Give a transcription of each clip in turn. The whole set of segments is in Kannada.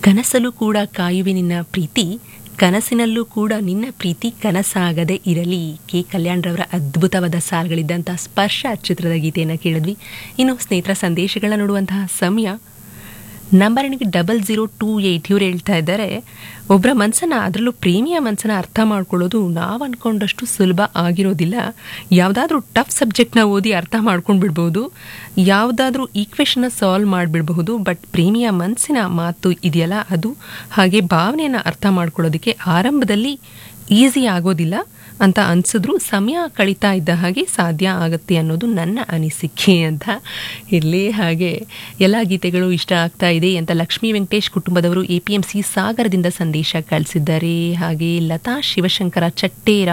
ಕನಸಲು ಕೂಡ ಕಾಯುವೆ ನಿನ್ನ ಪ್ರೀತಿ ಕನಸಿನಲ್ಲೂ ಕೂಡ ನಿನ್ನ ಪ್ರೀತಿ ಕನಸಾಗದೆ ಇರಲಿ ಕೆ ಕಲ್ಯಾಣ್ರವರ ಅದ್ಭುತವಾದ ಸಾಲುಗಳಿದ್ದಂಥ ಸ್ಪರ್ಶ ಚಿತ್ರದ ಗೀತೆಯನ್ನು ಕೇಳಿದ್ವಿ ಇನ್ನು ಸ್ನೇಹಿತರ ಸಂದೇಶಗಳನ್ನ ನೋಡುವಂತಹ ಸಮಯ ನಂಬರ್ ನನಗೆ ಡಬಲ್ ಜೀರೋ ಟೂ ಏಯ್ಟ್ ಇವ್ರು ಹೇಳ್ತಾ ಇದ್ದಾರೆ ಒಬ್ಬರ ಮನಸ್ಸನ್ನು ಅದರಲ್ಲೂ ಪ್ರೇಮಿಯ ಮನಸ್ಸನ್ನು ಅರ್ಥ ಮಾಡ್ಕೊಳ್ಳೋದು ನಾವು ಅಂದ್ಕೊಂಡಷ್ಟು ಸುಲಭ ಆಗಿರೋದಿಲ್ಲ ಯಾವುದಾದ್ರೂ ಟಫ್ ಸಬ್ಜೆಕ್ಟ್ನ ಓದಿ ಅರ್ಥ ಮಾಡ್ಕೊಂಡು ಬಿಡ್ಬೋದು ಯಾವುದಾದ್ರೂ ಈಕ್ವೇಷನ್ನ ಸಾಲ್ವ್ ಮಾಡಿಬಿಡಬಹುದು ಬಟ್ ಪ್ರೇಮಿಯ ಮನಸ್ಸಿನ ಮಾತು ಇದೆಯಲ್ಲ ಅದು ಹಾಗೆ ಭಾವನೆಯನ್ನು ಅರ್ಥ ಮಾಡ್ಕೊಳ್ಳೋದಕ್ಕೆ ಆರಂಭದಲ್ಲಿ ಈಸಿ ಆಗೋದಿಲ್ಲ ಅಂತ ಅನಿಸಿದ್ರು ಸಮಯ ಕಳೀತಾ ಇದ್ದ ಹಾಗೆ ಸಾಧ್ಯ ಆಗುತ್ತೆ ಅನ್ನೋದು ನನ್ನ ಅನಿಸಿಕೆ ಅಂತ ಇರಲಿ ಹಾಗೆ ಎಲ್ಲ ಗೀತೆಗಳು ಇಷ್ಟ ಆಗ್ತಾ ಇದೆ ಅಂತ ಲಕ್ಷ್ಮೀ ವೆಂಕಟೇಶ್ ಕುಟುಂಬದವರು ಎ ಪಿ ಎಂ ಸಿ ಸಾಗರದಿಂದ ಸಂದೇಶ ಕಳಿಸಿದ್ದಾರೆ ಹಾಗೆ ಲತಾ ಶಿವಶಂಕರ ಚಟ್ಟೇರ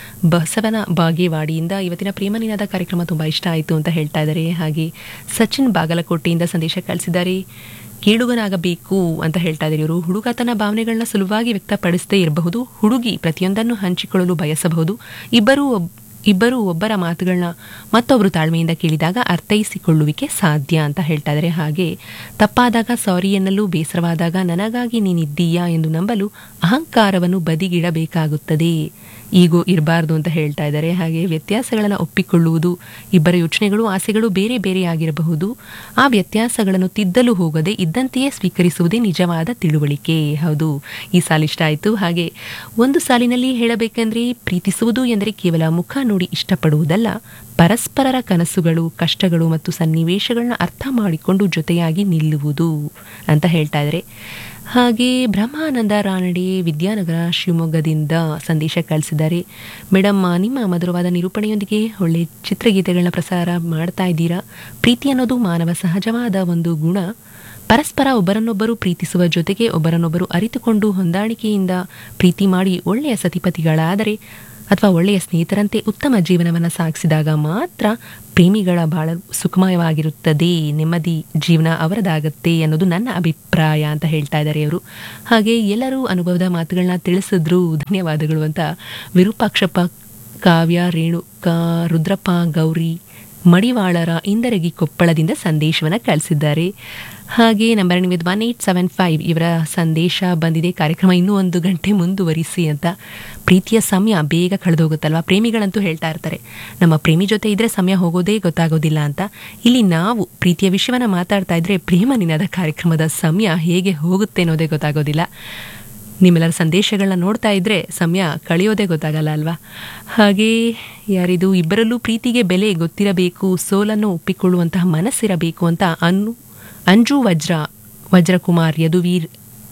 ಬಸವನ ಬಾಗೇವಾಡಿಯಿಂದ ಇವತ್ತಿನ ಪ್ರೇಮನಿನಾದ ಕಾರ್ಯಕ್ರಮ ತುಂಬ ಇಷ್ಟ ಆಯಿತು ಅಂತ ಹೇಳ್ತಾ ಇದ್ದಾರೆ ಹಾಗೆ ಸಚಿನ್ ಬಾಗಲಕೋಟೆಯಿಂದ ಸಂದೇಶ ಕಳಿಸಿದ್ದಾರೆ ಕೇಳುಗನಾಗಬೇಕು ಅಂತ ಹೇಳ್ತಾ ಇದ್ದಾರೆ ಇವರು ಹುಡುಗ ತನ್ನ ಭಾವನೆಗಳನ್ನ ಸುಲಭವಾಗಿ ವ್ಯಕ್ತಪಡಿಸದೇ ಇರಬಹುದು ಹುಡುಗಿ ಪ್ರತಿಯೊಂದನ್ನು ಹಂಚಿಕೊಳ್ಳಲು ಬಯಸಬಹುದು ಇಬ್ಬರೂ ಒಬ್ ಇಬ್ಬರು ಒಬ್ಬರ ಮಾತುಗಳನ್ನ ಮತ್ತೊಬ್ಬರು ತಾಳ್ಮೆಯಿಂದ ಕೇಳಿದಾಗ ಅರ್ಥೈಸಿಕೊಳ್ಳುವಿಕೆ ಸಾಧ್ಯ ಅಂತ ಹೇಳ್ತಾ ಇದ್ದಾರೆ ಹಾಗೆ ತಪ್ಪಾದಾಗ ಸಾರಿ ಎನ್ನಲು ಬೇಸರವಾದಾಗ ನನಗಾಗಿ ನೀನಿದ್ದೀಯಾ ಎಂದು ನಂಬಲು ಅಹಂಕಾರವನ್ನು ಬದಿಗಿಡಬೇಕಾಗುತ್ತದೆ ಈಗೋ ಇರಬಾರ್ದು ಅಂತ ಹೇಳ್ತಾ ಇದ್ದಾರೆ ಹಾಗೆ ವ್ಯತ್ಯಾಸಗಳನ್ನು ಒಪ್ಪಿಕೊಳ್ಳುವುದು ಇಬ್ಬರ ಯೋಚನೆಗಳು ಆಸೆಗಳು ಬೇರೆ ಬೇರೆ ಆಗಿರಬಹುದು ಆ ವ್ಯತ್ಯಾಸಗಳನ್ನು ತಿದ್ದಲು ಹೋಗದೆ ಇದ್ದಂತೆಯೇ ಸ್ವೀಕರಿಸುವುದೇ ನಿಜವಾದ ತಿಳುವಳಿಕೆ ಹೌದು ಈ ಸಾಲು ಇಷ್ಟ ಆಯಿತು ಹಾಗೆ ಒಂದು ಸಾಲಿನಲ್ಲಿ ಹೇಳಬೇಕೆಂದ್ರೆ ಪ್ರೀತಿಸುವುದು ಎಂದರೆ ಕೇವಲ ಮುಖ ನೋಡಿ ಇಷ್ಟಪಡುವುದಲ್ಲ ಪರಸ್ಪರರ ಕನಸುಗಳು ಕಷ್ಟಗಳು ಮತ್ತು ಸನ್ನಿವೇಶಗಳನ್ನ ಅರ್ಥ ಮಾಡಿಕೊಂಡು ಜೊತೆಯಾಗಿ ನಿಲ್ಲುವುದು ಅಂತ ಹೇಳ್ತಾ ಇದ್ದಾರೆ ಹಾಗೆ ಬ್ರಹ್ಮಾನಂದ ರಾನಡೆ ವಿದ್ಯಾನಗರ ಶಿವಮೊಗ್ಗದಿಂದ ಸಂದೇಶ ಕಳಿಸಿದ್ದಾರೆ ಮೇಡಮ್ ನಿಮ್ಮ ಮಧುರವಾದ ನಿರೂಪಣೆಯೊಂದಿಗೆ ಒಳ್ಳೆ ಚಿತ್ರಗೀತೆಗಳನ್ನ ಪ್ರಸಾರ ಮಾಡ್ತಾ ಇದ್ದೀರಾ ಪ್ರೀತಿ ಅನ್ನೋದು ಮಾನವ ಸಹಜವಾದ ಒಂದು ಗುಣ ಪರಸ್ಪರ ಒಬ್ಬರನ್ನೊಬ್ಬರು ಪ್ರೀತಿಸುವ ಜೊತೆಗೆ ಒಬ್ಬರನ್ನೊಬ್ಬರು ಅರಿತುಕೊಂಡು ಹೊಂದಾಣಿಕೆಯಿಂದ ಪ್ರೀತಿ ಮಾಡಿ ಒಳ್ಳೆಯ ಸತಿಪತಿಗಳಾದರೆ ಅಥವಾ ಒಳ್ಳೆಯ ಸ್ನೇಹಿತರಂತೆ ಉತ್ತಮ ಜೀವನವನ್ನು ಸಾಗಿಸಿದಾಗ ಮಾತ್ರ ಪ್ರೇಮಿಗಳ ಬಾಳ ಸುಖಮಯವಾಗಿರುತ್ತದೆ ನೆಮ್ಮದಿ ಜೀವನ ಅವರದಾಗತ್ತೆ ಅನ್ನೋದು ನನ್ನ ಅಭಿಪ್ರಾಯ ಅಂತ ಹೇಳ್ತಾ ಇದ್ದಾರೆ ಅವರು ಹಾಗೆ ಎಲ್ಲರೂ ಅನುಭವದ ಮಾತುಗಳನ್ನ ತಿಳಿಸಿದ್ರು ಧನ್ಯವಾದಗಳು ಅಂತ ವಿರೂಪಾಕ್ಷಪ್ಪ ಕಾವ್ಯ ರೇಣುಕಾ ರುದ್ರಪ್ಪ ಗೌರಿ ಮಡಿವಾಳರ ಇಂದರಗಿ ಕೊಪ್ಪಳದಿಂದ ಸಂದೇಶವನ್ನು ಕಳಿಸಿದ್ದಾರೆ ಹಾಗೆ number with one eight seven five ಇವರ ಸಂದೇಶ ಬಂದಿದೆ ಕಾರ್ಯಕ್ರಮ ಇನ್ನೂ ಒಂದು ಗಂಟೆ ಮುಂದುವರಿಸಿ ಅಂತ ಪ್ರೀತಿಯ ಸಮಯ ಬೇಗ ಕಳೆದೋಗುತ್ತಲ್ವಾ ಪ್ರೇಮಿಗಳಂತೂ ಹೇಳ್ತಾ ಇರ್ತಾರೆ ನಮ್ಮ ಪ್ರೇಮಿ ಜೊತೆ ಇದ್ರೆ ಸಮಯ ಹೋಗೋದೇ ಗೊತ್ತಾಗೋದಿಲ್ಲ ಅಂತ ಇಲ್ಲಿ ನಾವು ಪ್ರೀತಿಯ ವಿಷಯವನ್ನ ಮಾತಾಡ್ತಾ ಇದ್ರೆ ಪ್ರೇಮ ನಿನಾದ ಕಾರ್ಯಕ್ರಮದ ಸಮಯ ಹೇಗೆ ಹೋಗುತ್ತೆ ಅನ್ನೋದೇ ಗೊತ್ತಾಗೋದಿಲ್ಲ ನಿಮ್ಮೆಲ್ಲರ ಸಂದೇಶಗಳನ್ನ ನೋಡ್ತಾ ಇದ್ರೆ ಸಮಯ ಕಳೆಯೋದೇ ಗೊತ್ತಾಗಲ್ಲ ಅಲ್ವಾ ಹಾಗೆ ಯಾರಿದು ಇಬ್ಬರಲ್ಲೂ ಪ್ರೀತಿಗೆ ಬೆಲೆ ಗೊತ್ತಿರಬೇಕು ಸೋಲನ್ನು ಒಪ್ಪಿಕೊಳ್ಳುವಂತಹ ಮನಸ್ಸಿರಬೇಕು ಅಂತ ಅನ್ನು ಅಂಜು ವಜ್ರ ವಜ್ರಕುಮಾರ್ ಯದುವೀರ್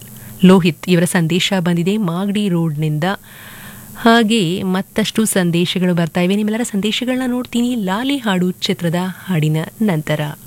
ಲೋಹಿತ್ ಇವರ ಸಂದೇಶ ಬಂದಿದೆ ಮಾಗಡಿ ರೋಡ್ನಿಂದ ಹಾಗೆ ಮತ್ತಷ್ಟು ಸಂದೇಶಗಳು ಬರ್ತಾ ಇವೆ ನಿಮ್ಮೆಲ್ಲರ ಸಂದೇಶಗಳನ್ನ ನೋಡ್ತೀನಿ ಲಾಲಿ ಹಾಡು ಚಿತ್ರದ ಹಾಡಿನ ನಂತರ